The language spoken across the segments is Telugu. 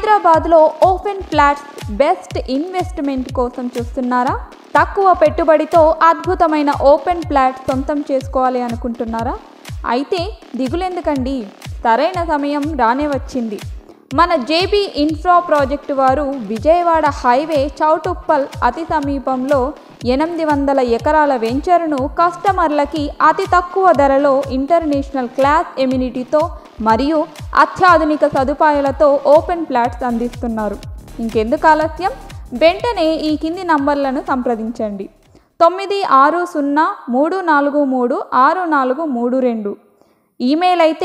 హైదరాబాద్లో ఓపెన్ ఫ్లాట్స్ బెస్ట్ ఇన్వెస్ట్మెంట్ కోసం చూస్తున్నారా తక్కువ పెట్టుబడితో అద్భుతమైన ఓపెన్ ఫ్లాట్ సొంతం చేసుకోవాలి అనుకుంటున్నారా అయితే దిగులెందుకండి సరైన సమయం రానే వచ్చింది మన జేబీ ఇన్ఫ్రా ప్రాజెక్టు వారు విజయవాడ హైవే చౌటుప్పల్ అతి సమీపంలో ఎనిమిది వందల ఎకరాల వెంచర్ను కస్టమర్లకి అతి తక్కువ ధరలో ఇంటర్నేషనల్ క్లాస్ ఎమ్యూనిటీతో మరియు అత్యాధునిక సదుపాయాలతో ఓపెన్ ఫ్లాట్స్ అందిస్తున్నారు ఇంకెందుకు ఆలస్యం వెంటనే ఈ కింది నంబర్లను సంప్రదించండి తొమ్మిది ఆరు సున్నా మూడు నాలుగు మూడు ఆరు నాలుగు మూడు రెండు ఈమెయిల్ అయితే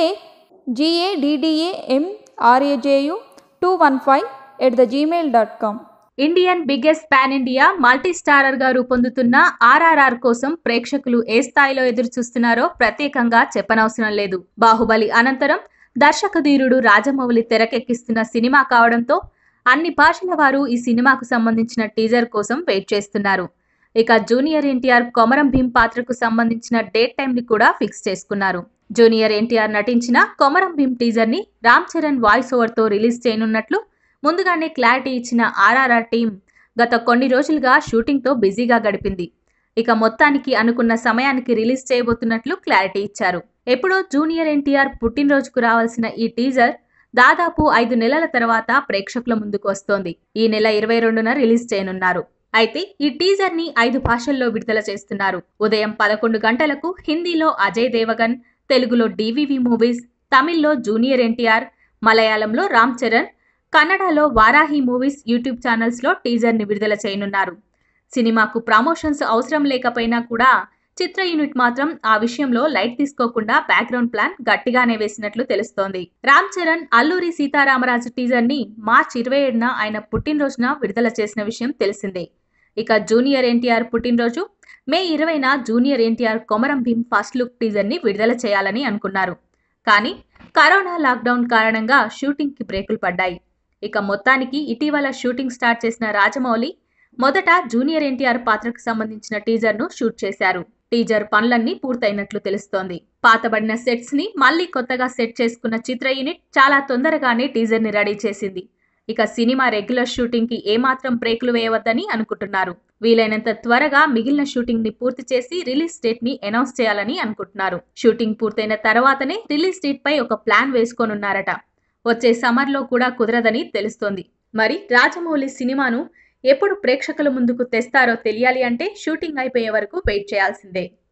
G A D D A M R A J U two one five at the gmail dot com Indian biggest pan India multistarrer గా రూపొందుతున్న ఆర్ఆర్ఆర్ కోసం ప్రేక్షకులు ఏ స్థాయిలో ఎదురు చూస్తున్నారో ప్రత్యేకంగా చెప్పనవసరం లేదు బాహుబలి అనంతరం దర్శకధీరుడు రాజమౌళి తెరకెక్కిస్తున్న సినిమా కావడంతో అన్ని భాషల వారు ఈ సినిమాకు సంబంధించిన టీజర్ కోసం వెయిట్ చేస్తున్నారు ఇక జూనియర్ ఎన్టీఆర్ కొమరం భీం పాత్రకు సంబంధించిన డేట్ టైం ని కూడా ఫిక్స్ చేసుకున్నారు జూనియర్ ఎన్టీఆర్ నటించిన కొమరం భీం టీజర్ ని రామ్ చరణ్ వాయిస్ ఓవర్ తో రిలీజ్ చేయనున్నట్లు ముందుగానే క్లారిటీ ఇచ్చిన ఆర్ఆర్ఆర్ టీం గత కొన్ని రోజులుగా షూటింగ్తో బిజీగా గడిపింది ఇక మొత్తానికి అనుకున్న సమయానికి రిలీజ్ చేయబోతున్నట్లు క్లారిటీ ఇచ్చారు ఎప్పుడో జూనియర్ ఎన్టీఆర్ పుట్టినరోజుకు రావాల్సిన ఈ టీజర్ దాదాపు ఐదు నెలల తర్వాత ప్రేక్షకుల ముందుకు వస్తోంది ఈ నెల ఇరవై రెండున రిలీజ్ చేయనున్నారు అయితే ఈ టీజర్ ని ఐదు భాషల్లో విడుదల చేస్తున్నారు ఉదయం పదకొండు గంటలకు హిందీలో అజయ్ దేవగన్ తెలుగులో డివివి మూవీస్ తమిళ్లో జూనియర్ ఎన్టీఆర్ మలయాళంలో రామ్ చరణ్ కన్నడలో వారాహి మూవీస్ యూట్యూబ్ ఛానల్స్లో టీజర్ని విడుదల చేయనున్నారు సినిమాకు ప్రమోషన్స్ అవసరం లేకపోయినా కూడా చిత్ర యూనిట్ మాత్రం ఆ విషయంలో లైట్ తీసుకోకుండా బ్యాక్గ్రౌండ్ ప్లాన్ గట్టిగానే వేసినట్లు తెలుస్తోంది రామ్ చరణ్ అల్లూరి సీతారామరాజు టీజర్ ని మార్చ్ ఇరవై ఏడున ఆయన పుట్టినరోజున విడుదల చేసిన విషయం తెలిసిందే ఇక జూనియర్ ఎన్టీఆర్ పుట్టినరోజు మే ఇరవైన junior NTR Komaram Bheem first look teaser ని విడుదల చేయాలని అనుకున్నారు కానీ కరోనా లాక్డౌన్ కారణంగా షూటింగ్ కి బ్రేకులు పడ్డాయి ఇక మొత్తానికి ఇటీవల షూటింగ్ స్టార్ట్ చేసిన రాజమౌళి మొదట జూనియర్ ఎన్టీఆర్ పాత్రకు సంబంధించిన టీజర్ ను షూట్ చేశారు టీజర్ పనులన్నీ పూర్తయినట్లు తెలుస్తోంది పాతబడిన సెట్స్ ని మళ్ళీ కొత్తగా సెట్ చేసుకున్న చిత్ర యూనిట్ చాలా తొందరగానే టీజర్ ని రెడీ చేసింది ఇక సినిమా రెగ్యులర్ షూటింగ్ కి ఏమాత్రం బ్రేకులు వేయవద్దని అనుకుంటున్నారు వీలైనంత త్వరగా మిగిలిన షూటింగ్ ని పూర్తి చేసి రిలీజ్ డేట్ ని అనౌన్స్ చేయాలని అనుకుంటున్నారు షూటింగ్ పూర్తయిన తర్వాతనే రిలీజ్ డేట్ పై ఒక ప్లాన్ వేసుకోనున్నారట వచ్చే సమ్మర్ లో కూడా కుదరదని తెలుస్తోంది మరి రాజమౌళి సినిమాను ఎప్పుడు ప్రేక్షకుల ముందుకు తెస్తారో తెలియాలి అంటే షూటింగ్ అయిపోయే వరకు వెయిట్ చేయాల్సిందే